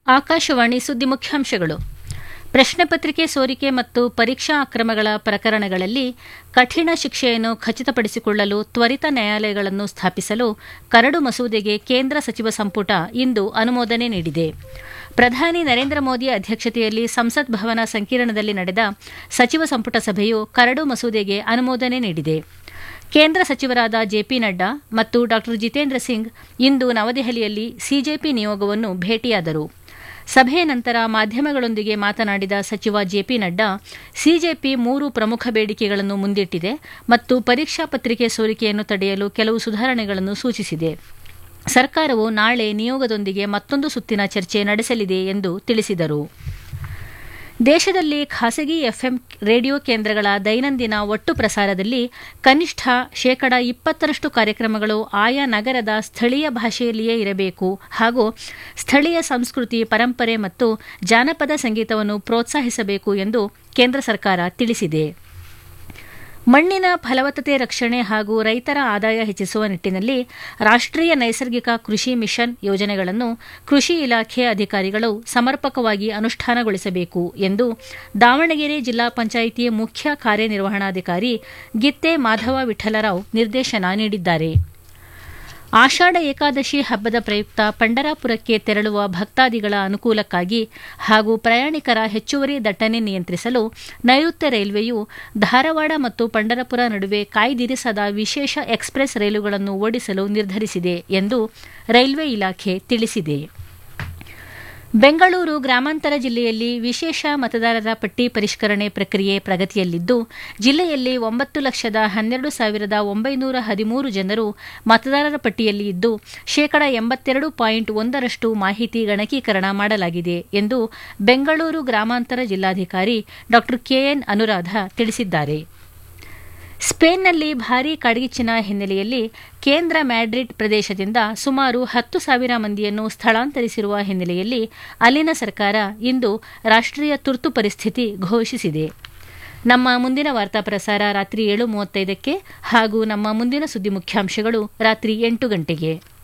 ಆಕಾಶವಾಣಿ ಸುದ್ದಿ ಮುಖ್ಯಾಂಶಗಳು ಪ್ರಶ್ನೆ ಪತ್ರಿಕೆ ಸೋರಿಕೆ ಮತ್ತು ಪರೀಕ್ಷಾ ಅಕ್ರಮಗಳ ಪ್ರಕರಣಗಳಲ್ಲಿ ಕಠಿಣ ಶಿಕ್ಷೆಯನ್ನು ಖಚಿತಪಡಿಸಿಕೊಳ್ಳಲು ತ್ವರಿತ ನ್ಯಾಯಾಲಯಗಳನ್ನು ಸ್ಥಾಪಿಸಲು ಕರಡು ಮಸೂದೆಗೆ ಕೇಂದ್ರ ಸಚಿವ ಸಂಪುಟ ಇಂದು ಅನುಮೋದನೆ ನೀಡಿದೆ ಪ್ರಧಾನಿ ನರೇಂದ್ರ ಮೋದಿ ಅಧ್ಯಕ್ಷತೆಯಲ್ಲಿ ಸಂಸತ್ ಭವನ ಸಂಕೀರ್ಣದಲ್ಲಿ ನಡೆದ ಸಚಿವ ಸಂಪುಟ ಸಭೆಯು ಕರಡು ಮಸೂದೆಗೆ ಅನುಮೋದನೆ ನೀಡಿದೆ ಕೇಂದ್ರ ಸಚಿವರಾದ ಜೆಪಿ ನಡ್ಡಾ ಮತ್ತು ಡಾ ಜಿತೇಂದ್ರ ಸಿಂಗ್ ಇಂದು ನವದೆಹಲಿಯಲ್ಲಿ ಸಿಜೆಪಿ ನಿಯೋಗವನ್ನು ಭೇಟಿಯಾದರು ಸಭೆಯ ನಂತರ ಮಾಧ್ಯಮಗಳೊಂದಿಗೆ ಮಾತನಾಡಿದ ಸಚಿವ ಜೆಪಿ ನಡ್ಡಾ ಸಿಜೆಪಿ ಮೂರು ಪ್ರಮುಖ ಬೇಡಿಕೆಗಳನ್ನು ಮುಂದಿಟ್ಟಿದೆ ಮತ್ತು ಪರೀಕ್ಷಾ ಪತ್ರಿಕೆ ಸೋರಿಕೆಯನ್ನು ತಡೆಯಲು ಕೆಲವು ಸುಧಾರಣೆಗಳನ್ನು ಸೂಚಿಸಿದೆ ಸರ್ಕಾರವು ನಾಳೆ ನಿಯೋಗದೊಂದಿಗೆ ಮತ್ತೊಂದು ಸುತ್ತಿನ ಚರ್ಚೆ ನಡೆಸಲಿದೆ ಎಂದು ತಿಳಿಸಿದರು ದೇಶದಲ್ಲಿ ಖಾಸಗಿ ಎಫ್ಎಂ ರೇಡಿಯೋ ಕೇಂದ್ರಗಳ ದೈನಂದಿನ ಒಟ್ಟು ಪ್ರಸಾರದಲ್ಲಿ ಕನಿಷ್ಠ ಶೇಕಡ ಇಪ್ಪತ್ತರಷ್ಟು ಕಾರ್ಯಕ್ರಮಗಳು ಆಯಾ ನಗರದ ಸ್ಥಳೀಯ ಭಾಷೆಯಲ್ಲಿಯೇ ಇರಬೇಕು ಹಾಗೂ ಸ್ಥಳೀಯ ಸಂಸ್ಕೃತಿ ಪರಂಪರೆ ಮತ್ತು ಜಾನಪದ ಸಂಗೀತವನ್ನು ಪ್ರೋತ್ಸಾಹಿಸಬೇಕು ಎಂದು ಕೇಂದ್ರ ಸರ್ಕಾರ ತಿಳಿಸಿದೆ ಮಣ್ಣಿನ ಫಲವತ್ತತೆ ರಕ್ಷಣೆ ಹಾಗೂ ರೈತರ ಆದಾಯ ಹೆಚ್ಚಿಸುವ ನಿಟ್ಟಿನಲ್ಲಿ ರಾಷ್ಟ್ರೀಯ ನೈಸರ್ಗಿಕ ಕೃಷಿ ಮಿಷನ್ ಯೋಜನೆಗಳನ್ನು ಕೃಷಿ ಇಲಾಖೆ ಅಧಿಕಾರಿಗಳು ಸಮರ್ಪಕವಾಗಿ ಅನುಷ್ಠಾನಗೊಳಿಸಬೇಕು ಎಂದು ದಾವಣಗೆರೆ ಜಿಲ್ಲಾ ಪಂಚಾಯಿತಿ ಮುಖ್ಯ ಕಾರ್ಯನಿರ್ವಹಣಾಧಿಕಾರಿ ಗಿತ್ತೆ ಮಾಧವ ವಿಠಲರಾವ್ ನಿರ್ದೇಶನ ನೀಡಿದ್ದಾರೆ ಆಷಾಢ ಏಕಾದಶಿ ಹಬ್ಬದ ಪ್ರಯುಕ್ತ ಪಂಡರಾಪುರಕ್ಕೆ ತೆರಳುವ ಭಕ್ತಾದಿಗಳ ಅನುಕೂಲಕ್ಕಾಗಿ ಹಾಗೂ ಪ್ರಯಾಣಿಕರ ಹೆಚ್ಚುವರಿ ದಟ್ಟಣೆ ನಿಯಂತ್ರಿಸಲು ನೈಋತ್ಯ ರೈಲ್ವೆಯು ಧಾರವಾಡ ಮತ್ತು ಪಂಡರಪುರ ನಡುವೆ ಕಾಯ್ದಿರಿಸದ ವಿಶೇಷ ಎಕ್ಸ್ಪ್ರೆಸ್ ರೈಲುಗಳನ್ನು ಓಡಿಸಲು ನಿರ್ಧರಿಸಿದೆ ಎಂದು ರೈಲ್ವೆ ಇಲಾಖೆ ತಿಳಿಸಿದೆ ಬೆಂಗಳೂರು ಗ್ರಾಮಾಂತರ ಜಿಲ್ಲೆಯಲ್ಲಿ ವಿಶೇಷ ಮತದಾರರ ಪಟ್ಟಿ ಪರಿಷ್ಕರಣೆ ಪ್ರಕ್ರಿಯೆ ಪ್ರಗತಿಯಲ್ಲಿದ್ದು ಜಿಲ್ಲೆಯಲ್ಲಿ ಒಂಬತ್ತು ಲಕ್ಷದ ಹನ್ನೆರಡು ಸಾವಿರದ ಒಂಬೈನೂರ ಹದಿಮೂರು ಜನರು ಮತದಾರರ ಪಟ್ಟಿಯಲ್ಲಿ ಇದ್ದು ಶೇಕಡ ಎಂಬತ್ತೆರಡು ಪಾಯಿಂಟ್ ಒಂದರಷ್ಟು ಮಾಹಿತಿ ಗಣಕೀಕರಣ ಮಾಡಲಾಗಿದೆ ಎಂದು ಬೆಂಗಳೂರು ಗ್ರಾಮಾಂತರ ಜಿಲ್ಲಾಧಿಕಾರಿ ಡಾ ಕೆಎನ್ ಅನುರಾಧ ತಿಳಿಸಿದ್ದಾರೆ ಸ್ಪೇನ್ನಲ್ಲಿ ಭಾರೀ ಕಾಡ್ಗಿಚ್ಚಿನ ಹಿನ್ನೆಲೆಯಲ್ಲಿ ಕೇಂದ್ರ ಮ್ಯಾಡ್ರಿಡ್ ಪ್ರದೇಶದಿಂದ ಸುಮಾರು ಹತ್ತು ಸಾವಿರ ಮಂದಿಯನ್ನು ಸ್ಥಳಾಂತರಿಸಿರುವ ಹಿನ್ನೆಲೆಯಲ್ಲಿ ಅಲ್ಲಿನ ಸರ್ಕಾರ ಇಂದು ರಾಷ್ಟ್ರೀಯ ತುರ್ತು ಪರಿಸ್ಥಿತಿ ಘೋಷಿಸಿದೆ ನಮ್ಮ ಮುಂದಿನ ವಾರ್ತಾ ಪ್ರಸಾರ ರಾತ್ರಿ ಏಳು ಮೂವತ್ತೈದಕ್ಕೆ ಹಾಗೂ ನಮ್ಮ ಮುಂದಿನ ಸುದ್ದಿ ಮುಖ್ಯಾಂಶಗಳು ರಾತ್ರಿ ಎಂಟು ಗಂಟೆಗೆ